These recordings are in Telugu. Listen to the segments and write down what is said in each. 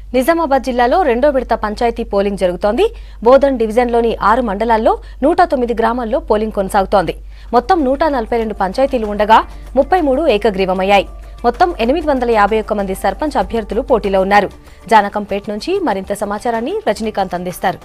నిజామాబాద్ జిల్లాలో రెండో విడత పంచాయతీ పోలింగ్ జరుగుతోంది బోధన్ డివిజన్లోని ఆరు మండలాల్లో నూట తొమ్మిది గ్రామాల్లో పోలింగ్ కొనసాగుతోంది మొత్తం నూట నలభై రెండు పంచాయతీలు ఉండగా ముప్పై మూడు ఏకగ్రీవమయ్యాయి మొత్తం ఎనిమిది వందల యాభై ఒక్క మంది సర్పంచ్ అభ్యర్థులు పోటీలో ఉన్నారు జానకంపేట నుంచి మరింత సమాచారాన్ని రజనీకాంత్ అందిస్తారు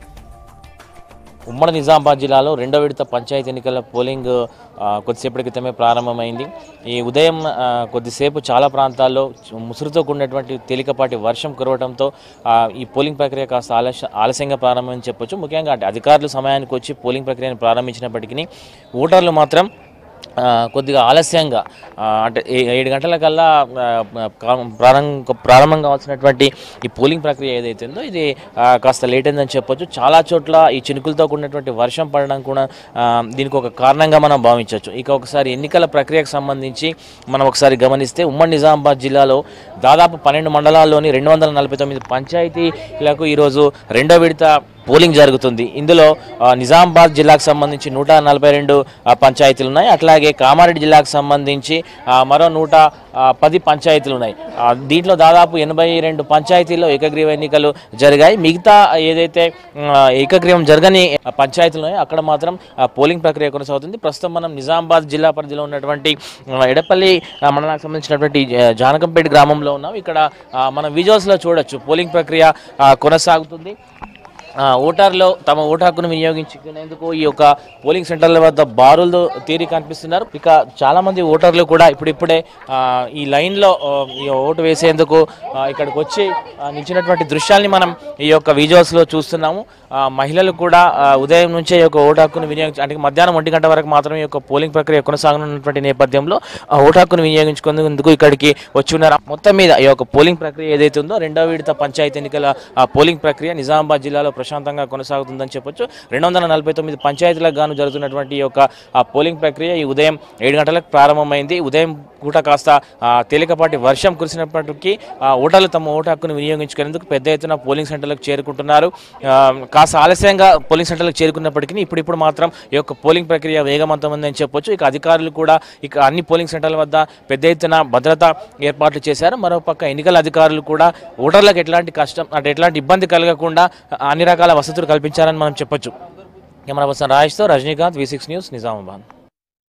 ఉమ్మడి నిజామాబాద్ జిల్లాలో రెండో విడత పంచాయతీ ఎన్నికల పోలింగ్ ఆ, కొద్దిసేపటి క్రితమే ప్రారంభమైంది ఈ ఉదయం ఆ, కొద్దిసేపు చాలా ప్రాంతాల్లో ముసురుతో కూడినటువంటి తేలికపాటి వర్షం కురవడంతో ఆ, ఈ పోలింగ్ ప్రక్రియ కాస్త ఆలస్య ఆలస్యంగా ప్రారంభమని చెప్పొచ్చు ముఖ్యంగా అంటే అధికారులు సమయానికి వచ్చి పోలింగ్ ప్రక్రియను ప్రారంభించినప్పటికీ ఓటర్లు మాత్రం ఆ, కొద్దిగా ఆలస్యంగా ఆ, అంటే ఏ- ఏడు గంటల కల్లా ఆ, కా- ప్రారంభం ప్రారంభం కావాల్సినటువంటి ఈ పోలింగ్ ప్రక్రియ ఏదైతే ఉందో ఇది ఆ, కాస్త లేట్ అయిందని చెప్పొచ్చు చాలా చోట్ల ఈ చినుకులతో కూడినటువంటి వర్షం పడడం కూడా ఆ, దీనికి ఒక కారణంగా మనం భావించవచ్చు ఇక ఒకసారి ఎన్నికల ప్రక్రియకు సంబంధించి మనం ఒకసారి గమనిస్తే ఉమ్మడి నిజామాబాద్ జిల్లాలో దాదాపు పన్నెండు మండలాల్లోని రెండు వందల నలభై తొమ్మిది పంచాయతీలకు ఈరోజు రెండో విడత పోలింగ్ జరుగుతుంది ఇందులో ఆ, నిజామాబాద్ జిల్లాకు సంబంధించి నూట నలభై రెండు ఆ, పంచాయతీలు ఉన్నాయి అట్లాగే కామారెడ్డి జిల్లాకు సంబంధించి ఆ, మరో నూట ఆ, పది పంచాయతీలు ఉన్నాయి ఆ, దీంట్లో దాదాపు ఎనభై రెండు పంచాయతీల్లో ఏకగ్రీవ ఎన్నికలు జరిగాయి మిగతా ఏదైతే ఆ, ఏకగ్రీవం జరగని పంచాయతీలు ఉన్నాయో అక్కడ మాత్రం ఆ, పోలింగ్ ప్రక్రియ కొనసాగుతుంది ప్రస్తుతం మనం నిజామాబాద్ జిల్లా పరిధిలో ఉన్నటువంటి ఆ, ఎడపల్లి ఆ, మండలానికి సంబంధించినటువంటి ఆ, జానకంపేట గ్రామంలో ఉన్నాం ఇక్కడ ఆ, మనం విజువల్స్లో చూడొచ్చు పోలింగ్ ప్రక్రియ ఆ, కొనసాగుతుంది ఆ, ఓటర్లు తమ ఓటు హక్కును వినియోగించుకునేందుకు ఈ యొక్క పోలింగ్ సెంటర్ల వద్ద బారులు తీరి కనిపిస్తున్నారు ఇక చాలా మంది ఓటర్లు కూడా ఇప్పుడిప్పుడే ఆ, ఈ లైన్లో ఆ, ఈ ఓటు వేసేందుకు ఆ, ఇక్కడికి వచ్చి ఆ, నిలిచినటువంటి దృశ్యాల్ని మనం ఈ యొక్క విజువల్స్లో చూస్తున్నాము ఆ, మహిళలు కూడా ఆ, ఉదయం నుంచే ఈ యొక్క ఓటు హక్కును వినియోగించ అంటే మధ్యాహ్నం ఒంటి గంట వరకు మాత్రమే ఈ యొక్క పోలింగ్ ప్రక్రియ కొనసాగనున్నటువంటి నేపథ్యంలో ఆ ఓటు హక్కును వినియోగించుకునేందుకు ఇక్కడికి వచ్చి ఉన్నారు మొత్తం మీద ఈ యొక్క పోలింగ్ ప్రక్రియ ఏదైతే ఉందో రెండవ విడత పంచాయతీ ఎన్నికల ఆ, పోలింగ్ ప్రక్రియ నిజామాబాద్ జిల్లాలో ప్రశాంతంగా కొనసాగుతుందని చెప్పొచ్చు రెండు వందల నలభై తొమ్మిది పంచాయతీలకు గాను జరుగుతున్నటువంటి ఈ యొక్క ఆ, పోలింగ్ ప్రక్రియ ఈ ఉదయం ఏడు గంటలకు ప్రారంభమైంది ఉదయం పూట కాస్త ఆ, తేలికపాటి వర్షం కురిసినప్పటికీ ఆ, ఓటర్లు తమ ఓటు హక్కును వినియోగించుకునేందుకు పెద్ద ఎత్తున పోలింగ్ సెంటర్లకు చేరుకుంటున్నారు ఆ, కాస్త ఆలస్యంగా పోలింగ్ సెంటర్లకు చేరుకున్నప్పటికీ ఇప్పుడిప్పుడు మాత్రం ఈ యొక్క పోలింగ్ ప్రక్రియ వేగవంతమైందని చెప్పొచ్చు ఇక అధికారులు కూడా ఇక అన్ని పోలింగ్ సెంటర్ల వద్ద పెద్ద ఎత్తున భద్రత ఏర్పాట్లు చేశారు మరోపక్క ఎన్నికల అధికారులు కూడా ఓటర్లకు ఎట్లాంటి కష్టం అంటే ఎట్లాంటి ఇబ్బంది కలగకుండా అన్ని రకాల వసతులు కల్పించారని మనం చెప్పొచ్చు కెమెరా పర్సన్ రాజేష్తో Rajinikanth V six news Nizamabad